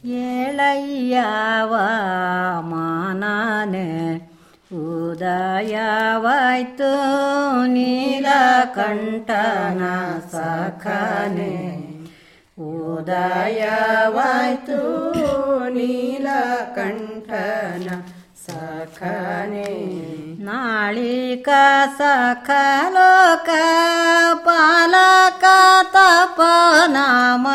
ಏಳಯ್ಯವ ಮಾನನೆ ಉದಯವಾಯ್ತು ನೀಲಕಂಠನ ಸಖನೆ ಉದಯವಾಯ್ತು ನೀಲಕಂಠನ ಸಖನೆ ನಾಳಿಕ ಸಖಲೋಕ ಪಾಲಕ ತಪನಾಮ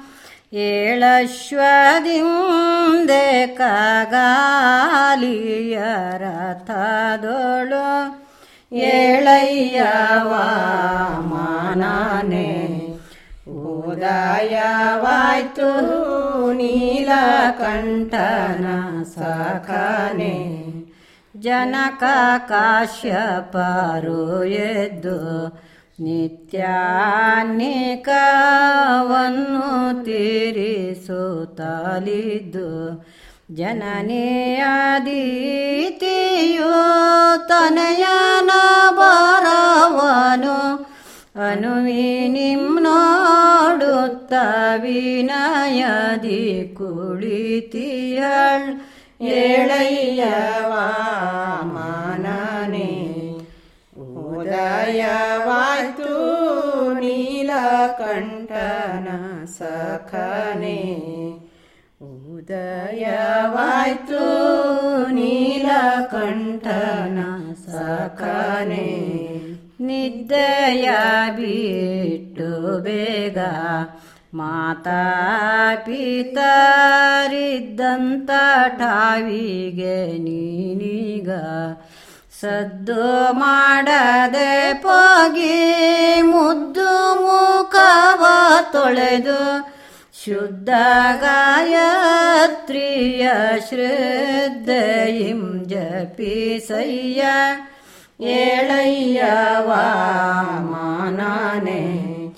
ಏಳಶ್ವದಿಂದೆ ಕಗಾಲಿಯ ರಥದೊಳು ಏಳಯ್ಯವ ಮಾನನೆ ಉದಯವಾಯ್ತು ನೀಲಕಂಠನ ಸಖನೆ ಜನಕ ಕಾಶ್ಯಪರು ಎದ್ದು ನಿತ್ಯಾನ್ನಿಕವನ್ನು ತೀರಿಸುತ್ತಲಿದ್ದು ಜನನಿಯಾದೀತಿಯು ತನಯನ ಬರವನು ಅನುವಿನಿಂ ನೋಡುತ್ತ ವಿನಯದಿ ಕುಳಿತಿಯಳ್ ಏಳಯ್ಯವ ಮಾನನೆ ಉದಯವಾಯ್ತು ನೀಲಕಂಠನ ಸಖನೆ ಉದಯವಾಯ್ತು ನೀಲಕಂಠನ ಸಖನೆ ನಿದ್ದೆಯ ಬಿಟ್ಟು ಬೇಗ ಮಾತಾ ಪಿತರಿದ್ದಂತ ಠಾವಿಗೆ ನೀನೀಗ ಸದ್ದು ಮಾಡದೆ ಪೋಗಿ ಮುದ್ದು ಮುಖವ ತೊಳೆದು ಶುದ್ಧ ಗಾಯತ್ರಿಯ ಶ್ರದ್ಧೆಯಿಂ ಜಪಿಸಯ್ಯ ಏಳಯ್ಯವ ಮಾನನೆ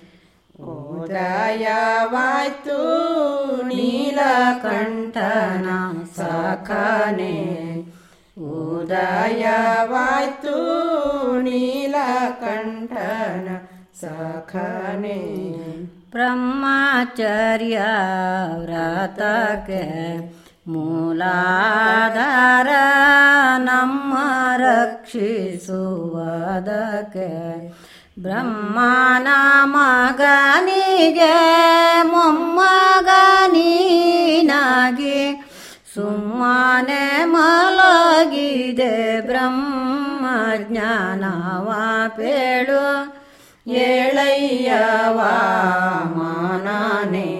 ಉದಯವಾಯ್ತು ನೀಲಕಂಠನ ಸಖನೆ ಉದಯವಾಯ್ತು ನೀಲಕಂಠನ ಸಖನೆ ಬ್ರಹ್ಮಚರ್ಯ ವ್ರತಕ್ಕೆ ಮೂಲಾಧಾರ ನಮ್ಮ ರಕ್ಷಿಸುವುದಕ್ಕೆ ಬ್ರಹ್ಮನ ಮಗನಿಗೆ ಮೊಮ್ಮಗನೀನಾಗಿ ಸುಮ್ಮನೆ ಮಲಗಿದೆ ಬ್ರಹ್ಮ ಜ್ಞಾನವ ಪೇಳು ಏಳಯ್ಯವ ಮಾನನೆ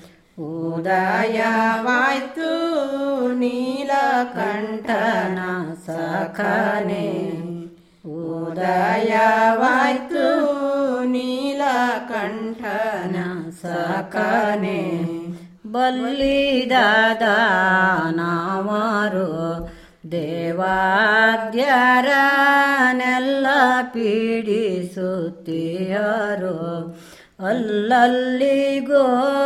ಉದಯವಾಯ್ತು ನೀಲಕಂಠನ ಸಖನೆ ಉದಯವಾಯ್ತು ನೀಲಕಂಠನ ಸಖನೆ ಬಲ್ಲಿದಾದ ನಾವರು ದೇವಾದ್ಯರನೆಲ್ಲ ಪೀಡಿಸುತ್ತೀಯರು ಅಲ್ಲಲ್ಲಿಗೋ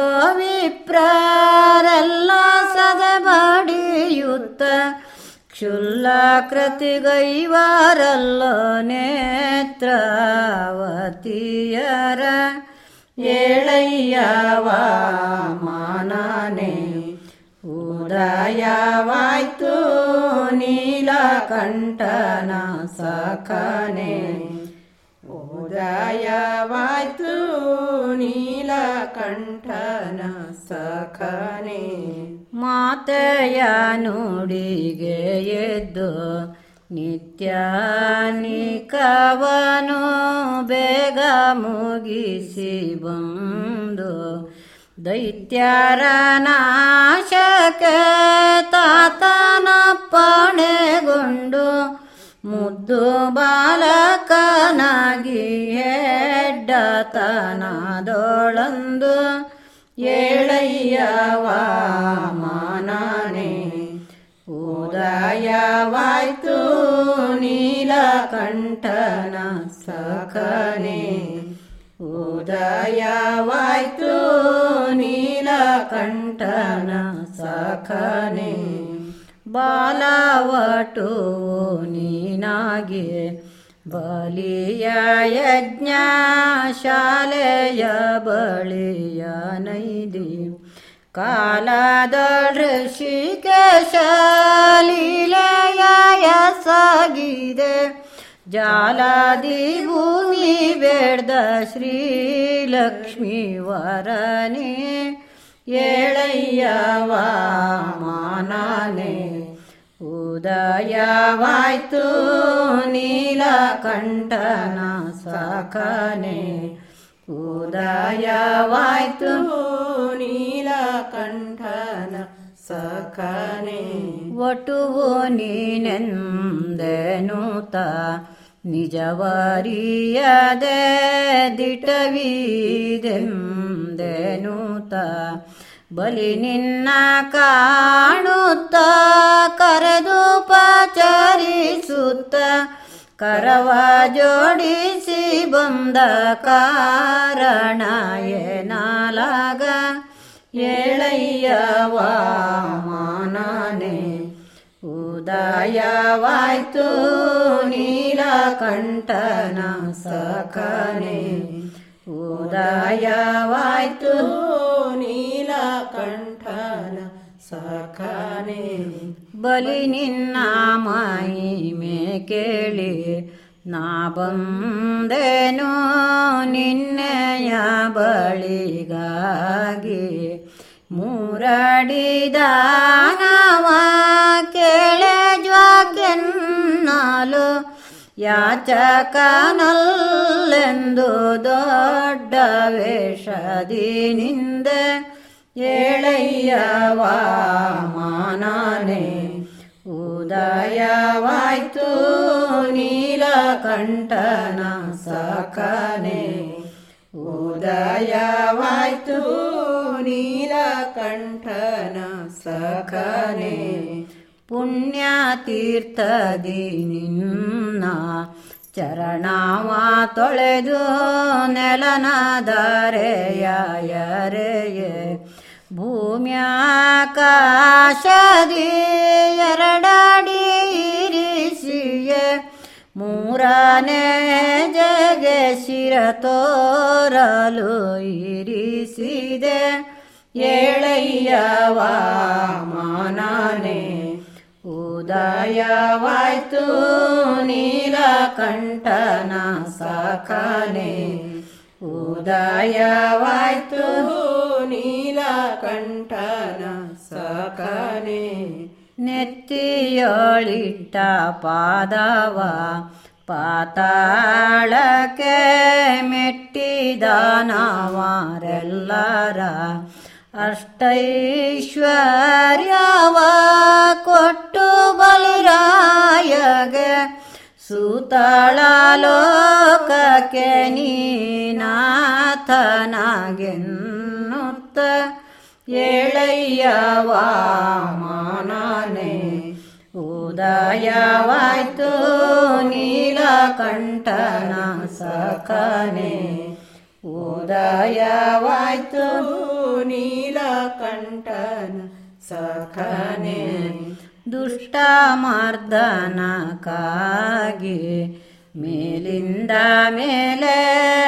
ವಿಪ್ರಾರೆಲ್ಲ ಸದಬಡಿಯುತ್ತ ಕ್ಷುಲ್ಲ ಕೃತಿಗೈವಾರಲ್ಲ ನೇತ್ರಾವತಿಯರ ಏಳಯ್ಯವ ಮಾನನೆ ಉದಯವಾಯ್ತು ನೀಲಕಂಠನ ಸಖನೆ ಉದಯವಾಯ್ತು ನೀಲಕಂಠನ ಸಖನೆ ಮಾತೆಯ ನುಡಿಗೆ ಎದ್ದು ನಿತ್ಯ ನಿಕವನು ಬೇಗ ಮುಗಿಸಿ ಬಂದು ದೈತ್ಯರ ನಾಶಕ್ಕೆ ತಾತನಪ್ಪಣೆಗೊಂಡು ಮುದ್ದು ಬಾಲಕನಾಗಿ ಹೆಡ್ಡತನದೊಳಂದು ಏಳಯ್ಯವ ಮಾನನೆ ಉದಯವಾಯ್ತು ನೀಲಕಂಠನ ಸಖನೆ ಉದಯವಾಯ್ತು ನೀಲಕಂಠನ ಸಖನೆ ಬಾಲವಟು ನೀನಾಗಿ ಬಲಿಯ ಯಜ್ಞ ಶಾಲೆಯ ಬಳಿಯ ನೈದಿ ಕಾಲದ ಋಷಿಕೇಶ ಲೀಲೆಯ ಸಾಗಿದೆ ಜಾಲಾದಿ ಭೂಮಿ ಬೇಡ್ದ ಶ್ರೀಲಕ್ಷ್ಮೀ ವರನೇ ಏಳಯ್ಯವ ಮಾನನೆ ಉದಯವಾಯ್ತು ನೀಲಕಂಠನ ಸಾಕನೆ ಉದಯವಾಯ್ತು ನೀಲಕಂಠನ ಸಖನೆ ಒಟುವು ನೀನೆಂದೆನುತ ನಿಜವರಿಯದೆ ದಿಟವಿದೆಂದೆನುತ ಬಲಿ ನಿನ್ನ ಕಾಣುತ್ತ ಕರೆದು ಪಚರಿಸುತ್ತ ಕರವ ಜೋಡಿಸಿ ಬಂದ ಕಾರಣ ಏನಾಲಾಗ ಏಳಯ್ಯವ ಮಾನನೆ ಉದಯವಾಯ್ತು ನೀಲಕಂಠನ ಸಖನೆ ಉದಯವಾಯ್ತು ನೀಲಕಂಠನ ಸಖನೆ ಬಲಿ ನಿನ್ನ ಮಹಿಮೆ ಕೇಳಿ ನಾ ಬಂದೇನು ನಿನ್ನೆಯ ಬಳಿಗಾಗಿ ಮೂರಡಿದಾನವ ಕೇಳೆ ಜ್ವಾಕೆನ್ನಲು ಯಾಚಕನಲ್ಲೆಂದು ದೊಡ್ಡ ವೇಷದಿ ನಿಂದೆ ಏಳಯ್ಯವ ಮಾನನೆ ಉದಯವಾಯ್ತು ನೀಲಕಂಠನ ಸಖನೆ ಉದಯವಾಯ್ತು ನೀಲಕಂಠನ ಸಖನೆ ಪುಣ್ಯತೀರ್ಥದಿ ನಿನ್ನ ಚರಣವ ತೊಳೆದು ನೆಲನದರೆಯರೆಯೇ ಭೂಮ್ಯಾಕಾಶದಿ ಎರಡಡಿ ಇರಿಸಿಯೇ ಮೂರನೇ ಜಗೆ ಶಿರ ತೋರಲು ಇರಿಸಿದೆ ಏಳಯ್ಯವ ಮಾನನೆ ಉದಯವಾಯ್ತು ನೀಲಕಂಠನ ಸಖನೆ ಉದಯವಾಯ್ತು ನೀಲಕಂಠನ ಸಖನೆ ನೆತ್ತಿಯೊಳಿಟ್ಟ ಪಾದವ ಪಾತಾಳಕ್ಕೆ ಮೆಟ್ಟಿದಾನವರೆಲ್ಲರ ಅಷ್ಟೈಶ್ವರ್ಯವ ಕೊಟ್ಟು ಬಲಿರಾಯಗೆ ಸುತಳ ಲೋಕಕ್ಕೆ ನೀನಾಥನಾಗೆನ್ನುತ್ತ ಏಳಯ್ಯವ ಮಾನನೆ ಉದಯವಾಯ್ತು ನೀಲಕಂಠನ ಸಖನೆ ಉದಯವಾಯ್ತು ನೀಲಕಂಠನ ಸಖನೆ ದುಷ್ಟ ಮರ್ದನಕ್ಕಾಗಿ ಮೇಲಿಂದ ಮೇಲೆ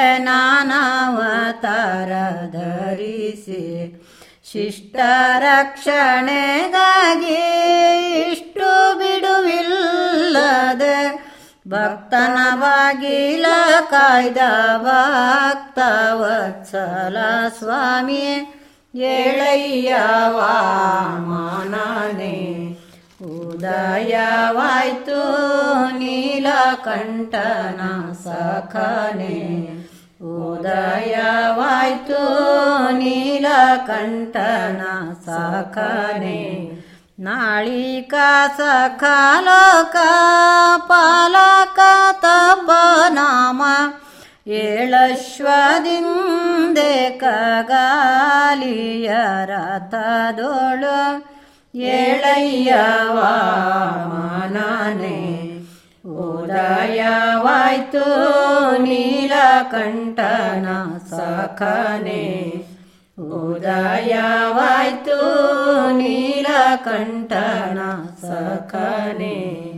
ನಾನಾವತಾರ ಧರಿಸಿ ಶಿಷ್ಟ ರಕ್ಷಣೆಗಾಗಿ ಇಷ್ಟು ಬಿಡುವಿಲ್ಲದೆ ಭಕ್ತನ ಬಾಗಿಲ ಕಾಯ್ದ ಭಕ್ತ ವತ್ಸಲ ಸ್ವಾಮಿ ಏಳಯ್ಯವ ಮಾನನೆ ಉದಯವಾಯ್ತು ನೀಲಕಂಠನ ಸಖನೆ ಉದಯವಾಯ್ತು ನೀಲಕಂಠನ ಸಖನೆ ನಾಳಿಕ ಸಖಲೋಕ ಪಾಲಕ ತಪನಾಮ ಏಳಶ್ವದಿಂದೆ ಕಗಾಲಿಯ ರಥದೋಳು ಏಳಯ್ಯವ ಮಾನನೆ ಉದಯವಾಯ್ತು ನೀಲಕಂಠನ ಸಖನೆ ಉದಯವಾಯ್ತು ನೀಲಕಂಠನ ಸಖನೆ